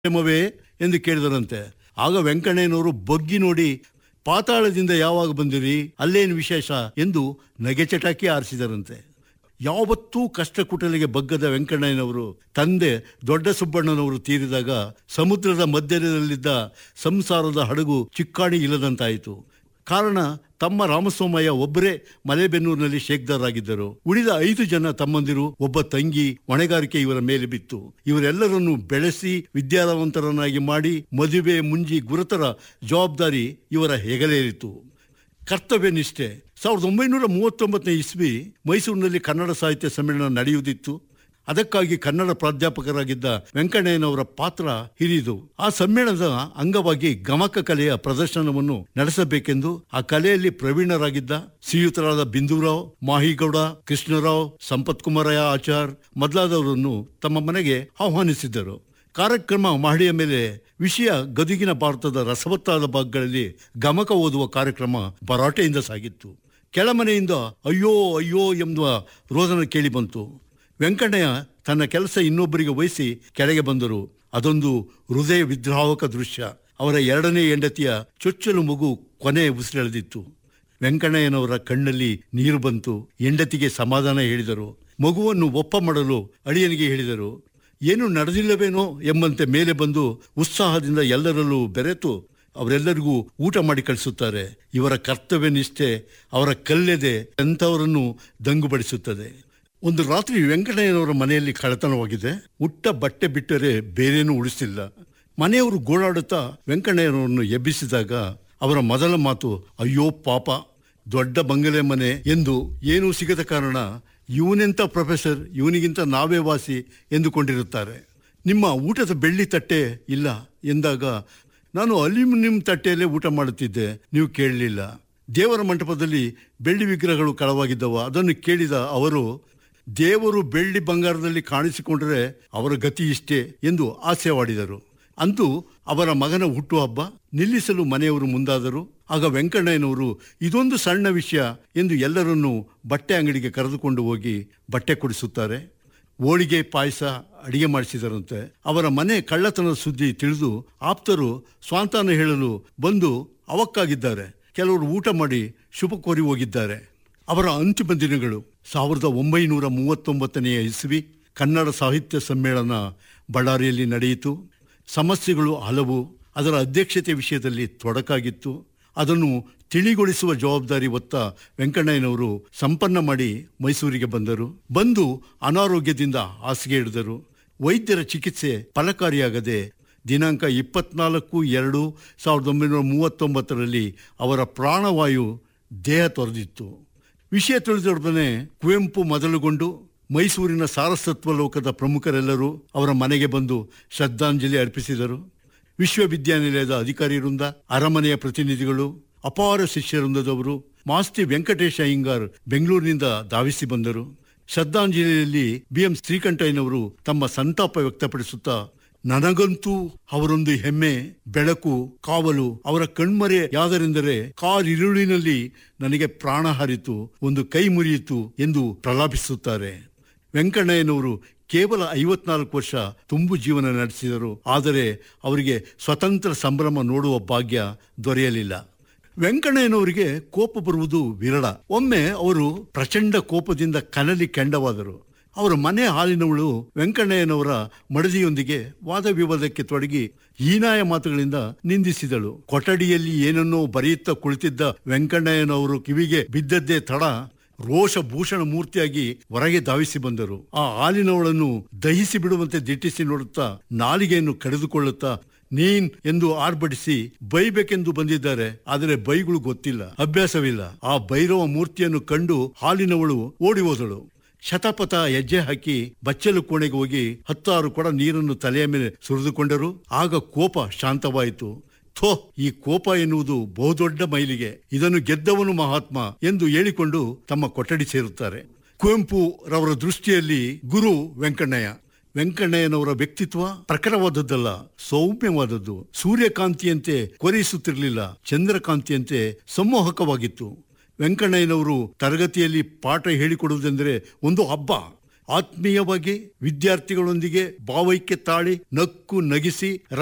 ಕ್ಷೇಮವೇ ಎಂದು ಕೇಳಿದರಂತೆ ಆಗ ವೆಂಕಣ್ಣಯ್ಯನವರು ಬಗ್ಗಿ ನೋಡಿ ಪಾತಾಳದಿಂದ ಯಾವಾಗ ಬಂದಿರಿ ಅಲ್ಲೇನು ವಿಶೇಷ ಎಂದು ನಗೆಚಟಾಕಿ ಆರಿಸಿದರಂತೆ ಯಾವತ್ತೂ ಕಷ್ಟ ಕುಟಲಿಗೆ ಬಗ್ಗದ ವೆಂಕಣ್ಣಯ್ಯನವರು ತಂದೆ ದೊಡ್ಡ ಸುಬ್ಬಣ್ಣನವರು ತೀರಿದಾಗ ಸಮುದ್ರದ ಮಧ್ಯದಲ್ಲಿದ್ದ ಸಂಸಾರದ ಹಡಗು ಚಿಕ್ಕಾಣಿ ಇಲ್ಲದಂತಾಯಿತು ಕಾರಣ ತಮ್ಮ ರಾಮಸ್ವಾಮಯ್ಯ ಒಬ್ಬರೇ ಮಲೆಬೆನ್ನೂರಿನಲ್ಲಿ ಶೇಕ್ದಾರಾಗಿದ್ದರು ಉಳಿದ ಐದು ಜನ ತಮ್ಮಂದಿರು ಒಬ್ಬ ತಂಗಿ ಹೊಣೆಗಾರಿಕೆ ಇವರ ಮೇಲೆ ಬಿತ್ತು ಇವರೆಲ್ಲರನ್ನು ಬೆಳೆಸಿ ವಿದ್ಯಾವಂತರನ್ನಾಗಿ ಮಾಡಿ ಮದುವೆ ಮುಂಜಿ ಗುರುತರ ಜವಾಬ್ದಾರಿ ಇವರ ಹೆಗಲೇರಿತು ಕರ್ತವ್ಯ ನಿಷ್ಠೆ ಸಾವಿರದ ಒಂಬೈನೂರ ಮೂವತ್ತೊಂಬತ್ತನೇ ಇಸ್ವಿ ಮೈಸೂರಿನಲ್ಲಿ ಕನ್ನಡ ಸಾಹಿತ್ಯ ಸಮ್ಮೇಳನ ನಡೆಯುವುದಿತ್ತು ಅದಕ್ಕಾಗಿ ಕನ್ನಡ ಪ್ರಾಧ್ಯಾಪಕರಾಗಿದ್ದ ವೆಂಕಣ್ಣಯ್ಯನವರ ಪಾತ್ರ ಹಿರಿದು ಆ ಸಮ್ಮೇಳನದ ಅಂಗವಾಗಿ ಗಮಕ ಕಲೆಯ ಪ್ರದರ್ಶನವನ್ನು ನಡೆಸಬೇಕೆಂದು ಆ ಕಲೆಯಲ್ಲಿ ಪ್ರವೀಣರಾಗಿದ್ದ ಶ್ರೀಯುತರಾದ ಬಿಂದುರಾವ್ ಮಾಹಿಗೌಡ ಕೃಷ್ಣರಾವ್ ಸಂಪತ್ ಕುಮಾರಯ್ಯ ಆಚಾರ್ ಮೊದಲಾದವರನ್ನು ತಮ್ಮ ಮನೆಗೆ ಆಹ್ವಾನಿಸಿದ್ದರು ಕಾರ್ಯಕ್ರಮ ಮಹಡಿಯ ಮೇಲೆ ವಿಷಯ ಗದುಗಿನ ಭಾರತದ ರಸವತ್ತಾದ ಭಾಗಗಳಲ್ಲಿ ಗಮಕ ಓದುವ ಕಾರ್ಯಕ್ರಮ ಭರಾಟೆಯಿಂದ ಸಾಗಿತ್ತು ಕೆಳಮನೆಯಿಂದ ಅಯ್ಯೋ ಅಯ್ಯೋ ಎಂಬ ರೋದನ ಕೇಳಿ ಬಂತು ವೆಂಕಣ್ಣಯ್ಯ ತನ್ನ ಕೆಲಸ ಇನ್ನೊಬ್ಬರಿಗೆ ವಹಿಸಿ ಕೆಳಗೆ ಬಂದರು ಅದೊಂದು ಹೃದಯ ವಿದ್ರಾವಕ ದೃಶ್ಯ ಅವರ ಎರಡನೇ ಹೆಂಡತಿಯ ಚೊಚ್ಚಲು ಮಗು ಕೊನೆ ಉಸಿರೆಳೆದಿತ್ತು ವೆಂಕಣ್ಣಯ್ಯನವರ ಕಣ್ಣಲ್ಲಿ ನೀರು ಬಂತು ಹೆಂಡತಿಗೆ ಸಮಾಧಾನ ಹೇಳಿದರು ಮಗುವನ್ನು ಒಪ್ಪ ಮಾಡಲು ಅಳಿಯನಿಗೆ ಹೇಳಿದರು ಏನು ನಡೆದಿಲ್ಲವೇನೋ ಎಂಬಂತೆ ಮೇಲೆ ಬಂದು ಉತ್ಸಾಹದಿಂದ ಎಲ್ಲರಲ್ಲೂ ಬೆರೆತು ಅವರೆಲ್ಲರಿಗೂ ಊಟ ಮಾಡಿ ಕಳಿಸುತ್ತಾರೆ ಇವರ ಕರ್ತವ್ಯ ನಿಷ್ಠೆ ಅವರ ಕಲ್ಲೆದೆ ಎಂಥವರನ್ನು ದಂಗುಬಡಿಸುತ್ತದೆ ಒಂದು ರಾತ್ರಿ ವೆಂಕಟಯ್ಯನವರ ಮನೆಯಲ್ಲಿ ಕಳ್ಳತನವಾಗಿದೆ ಉಟ್ಟ ಬಟ್ಟೆ ಬಿಟ್ಟರೆ ಬೇರೇನೂ ಉಳಿಸಿಲ್ಲ ಮನೆಯವರು ಗೋಳಾಡುತ್ತಾ ವೆಂಕಣ್ಣಯ್ಯನವರನ್ನು ಎಬ್ಬಿಸಿದಾಗ ಅವರ ಮೊದಲ ಮಾತು ಅಯ್ಯೋ ಪಾಪ ದೊಡ್ಡ ಬಂಗಲೆ ಮನೆ ಎಂದು ಏನೂ ಸಿಗದ ಕಾರಣ ಇವನೆಂಥ ಪ್ರೊಫೆಸರ್ ಇವನಿಗಿಂತ ನಾವೇ ವಾಸಿ ಎಂದುಕೊಂಡಿರುತ್ತಾರೆ ನಿಮ್ಮ ಊಟದ ಬೆಳ್ಳಿ ತಟ್ಟೆ ಇಲ್ಲ ಎಂದಾಗ ನಾನು ಅಲ್ಯೂಮಿನಿಯಂ ತಟ್ಟೆಯಲ್ಲೇ ಊಟ ಮಾಡುತ್ತಿದ್ದೆ ನೀವು ಕೇಳಲಿಲ್ಲ ದೇವರ ಮಂಟಪದಲ್ಲಿ ಬೆಳ್ಳಿ ವಿಗ್ರಹಗಳು ಕಳವಾಗಿದ್ದವು ಅದನ್ನು ಕೇಳಿದ ಅವರು ದೇವರು ಬೆಳ್ಳಿ ಬಂಗಾರದಲ್ಲಿ ಕಾಣಿಸಿಕೊಂಡರೆ ಅವರ ಗತಿ ಇಷ್ಟೇ ಎಂದು ಆಸೆವಾಡಿದರು ಅಂತೂ ಅವರ ಮಗನ ಹುಟ್ಟುಹಬ್ಬ ನಿಲ್ಲಿಸಲು ಮನೆಯವರು ಮುಂದಾದರು ಆಗ ವೆಂಕಣ್ಣಯ್ಯನವರು ಇದೊಂದು ಸಣ್ಣ ವಿಷಯ ಎಂದು ಎಲ್ಲರನ್ನೂ ಬಟ್ಟೆ ಅಂಗಡಿಗೆ ಕರೆದುಕೊಂಡು ಹೋಗಿ ಬಟ್ಟೆ ಕೊಡಿಸುತ್ತಾರೆ ಹೋಳಿಗೆ ಪಾಯಸ ಅಡಿಗೆ ಮಾಡಿಸಿದರಂತೆ ಅವರ ಮನೆ ಕಳ್ಳತನದ ಸುದ್ದಿ ತಿಳಿದು ಆಪ್ತರು ಸ್ವಾಂತಾನ ಹೇಳಲು ಬಂದು ಅವಕ್ಕಾಗಿದ್ದಾರೆ ಕೆಲವರು ಊಟ ಮಾಡಿ ಶುಭ ಕೋರಿ ಹೋಗಿದ್ದಾರೆ ಅವರ ಅಂತಿಮ ದಿನಗಳು ಸಾವಿರದ ಒಂಬೈನೂರ ಮೂವತ್ತೊಂಬತ್ತನೆಯ ಇಸ್ವಿ ಕನ್ನಡ ಸಾಹಿತ್ಯ ಸಮ್ಮೇಳನ ಬಳ್ಳಾರಿಯಲ್ಲಿ ನಡೆಯಿತು ಸಮಸ್ಯೆಗಳು ಹಲವು ಅದರ ಅಧ್ಯಕ್ಷತೆ ವಿಷಯದಲ್ಲಿ ತೊಡಕಾಗಿತ್ತು ಅದನ್ನು ತಿಳಿಗೊಳಿಸುವ ಜವಾಬ್ದಾರಿ ಹೊತ್ತ ವೆಂಕಣ್ಣಯ್ಯನವರು ಸಂಪನ್ನ ಮಾಡಿ ಮೈಸೂರಿಗೆ ಬಂದರು ಬಂದು ಅನಾರೋಗ್ಯದಿಂದ ಹಾಸಿಗೆ ಹಿಡಿದರು ವೈದ್ಯರ ಚಿಕಿತ್ಸೆ ಫಲಕಾರಿಯಾಗದೆ ದಿನಾಂಕ ಇಪ್ಪತ್ನಾಲ್ಕು ಎರಡು ಸಾವಿರದ ಒಂಬೈನೂರ ಮೂವತ್ತೊಂಬತ್ತರಲ್ಲಿ ಅವರ ಪ್ರಾಣವಾಯು ದೇಹ ತೊರೆದಿತ್ತು ವಿಷಯ ತಿಳಿದೊಡನೆ ಕುವೆಂಪು ಮೊದಲುಗೊಂಡು ಮೈಸೂರಿನ ಸಾರಸತ್ವ ಲೋಕದ ಪ್ರಮುಖರೆಲ್ಲರೂ ಅವರ ಮನೆಗೆ ಬಂದು ಶ್ರದ್ಧಾಂಜಲಿ ಅರ್ಪಿಸಿದರು ವಿಶ್ವವಿದ್ಯಾನಿಲಯದ ಅಧಿಕಾರಿ ವೃಂದ ಅರಮನೆಯ ಪ್ರತಿನಿಧಿಗಳು ಅಪಾರ ಶಿಷ್ಯವೃಂದದವರು ಮಾಸ್ತಿ ವೆಂಕಟೇಶ ಅಯ್ಯಂಗಾರ್ ಬೆಂಗಳೂರಿನಿಂದ ಧಾವಿಸಿ ಬಂದರು ಶ್ರದ್ಧಾಂಜಲಿಯಲ್ಲಿ ಬಿಎಂ ಶ್ರೀಕಂಠಯ್ಯನವರು ತಮ್ಮ ಸಂತಾಪ ವ್ಯಕ್ತಪಡಿಸುತ್ತಾ ನನಗಂತೂ ಅವರೊಂದು ಹೆಮ್ಮೆ ಬೆಳಕು ಕಾವಲು ಅವರ ಕಣ್ಮರೆಯಾದರೆಂದರೆ ಕಾರಿರುಳಿನಲ್ಲಿ ನನಗೆ ಪ್ರಾಣ ಹಾರಿತು ಒಂದು ಕೈ ಮುರಿಯಿತು ಎಂದು ಪ್ರಲಾಪಿಸುತ್ತಾರೆ ವೆಂಕಣ್ಣಯ್ಯನವರು ಕೇವಲ ಐವತ್ನಾಲ್ಕು ವರ್ಷ ತುಂಬು ಜೀವನ ನಡೆಸಿದರು ಆದರೆ ಅವರಿಗೆ ಸ್ವತಂತ್ರ ಸಂಭ್ರಮ ನೋಡುವ ಭಾಗ್ಯ ದೊರೆಯಲಿಲ್ಲ ವೆಂಕಣ್ಣಯ್ಯನವರಿಗೆ ಕೋಪ ಬರುವುದು ವಿರಳ ಒಮ್ಮೆ ಅವರು ಪ್ರಚಂಡ ಕೋಪದಿಂದ ಕನಲಿ ಕೆಂಡವಾದರು ಅವರ ಮನೆ ಹಾಲಿನವಳು ವೆಂಕಣ್ಣಯ್ಯನವರ ಮಡದಿಯೊಂದಿಗೆ ವಾದ ವಿವಾದಕ್ಕೆ ತೊಡಗಿ ಹೀನಾಯ ಮಾತುಗಳಿಂದ ನಿಂದಿಸಿದಳು ಕೊಠಡಿಯಲ್ಲಿ ಏನನ್ನೋ ಬರೆಯುತ್ತಾ ಕುಳಿತಿದ್ದ ವೆಂಕಣ್ಣಯ್ಯನವರು ಕಿವಿಗೆ ಬಿದ್ದದ್ದೇ ತಡ ರೋಷ ಭೂಷಣ ಮೂರ್ತಿಯಾಗಿ ಹೊರಗೆ ಧಾವಿಸಿ ಬಂದರು ಆ ಹಾಲಿನವಳನ್ನು ದಹಿಸಿ ಬಿಡುವಂತೆ ದಿಟ್ಟಿಸಿ ನೋಡುತ್ತಾ ನಾಲಿಗೆಯನ್ನು ಕಡಿದುಕೊಳ್ಳುತ್ತಾ ನೀನ್ ಎಂದು ಆರ್ಭಟಿಸಿ ಬೈಬೇಕೆಂದು ಬಂದಿದ್ದಾರೆ ಆದರೆ ಬೈಗಳು ಗೊತ್ತಿಲ್ಲ ಅಭ್ಯಾಸವಿಲ್ಲ ಆ ಭೈರವ ಮೂರ್ತಿಯನ್ನು ಕಂಡು ಹಾಲಿನವಳು ಓಡಿ ಹೋದಳು ಶತಪಥ ಹೆಜ್ಜೆ ಹಾಕಿ ಬಚ್ಚಲು ಕೋಣೆಗೆ ಹೋಗಿ ಹತ್ತಾರು ಕೊಡ ನೀರನ್ನು ತಲೆಯ ಮೇಲೆ ಸುರಿದುಕೊಂಡರು ಆಗ ಕೋಪ ಶಾಂತವಾಯಿತು ಥೋ ಈ ಕೋಪ ಎನ್ನುವುದು ಬಹುದೊಡ್ಡ ಮೈಲಿಗೆ ಇದನ್ನು ಗೆದ್ದವನು ಮಹಾತ್ಮ ಎಂದು ಹೇಳಿಕೊಂಡು ತಮ್ಮ ಕೊಠಡಿ ಸೇರುತ್ತಾರೆ ಕುವೆಂಪು ರವರ ದೃಷ್ಟಿಯಲ್ಲಿ ಗುರು ವೆಂಕಣ್ಣಯ್ಯ ವೆಂಕಣ್ಣಯ್ಯನವರ ವ್ಯಕ್ತಿತ್ವ ಪ್ರಖರವಾದದ್ದಲ್ಲ ಸೌಮ್ಯವಾದದ್ದು ಸೂರ್ಯಕಾಂತಿಯಂತೆ ಕೊರೆಯಿಸುತ್ತಿರಲಿಲ್ಲ ಚಂದ್ರಕಾಂತಿಯಂತೆ ಸಂಮೋಹಕವಾಗಿತ್ತು ವೆಂಕಣ್ಣಯ್ಯನವರು ತರಗತಿಯಲ್ಲಿ ಪಾಠ ಹೇಳಿಕೊಡುವುದೆಂದರೆ ಒಂದು ಹಬ್ಬ ಆತ್ಮೀಯವಾಗಿ ವಿದ್ಯಾರ್ಥಿಗಳೊಂದಿಗೆ ಭಾವೈಕ್ಯ ತಾಳಿ ನಕ್ಕು ನಗಿಸಿ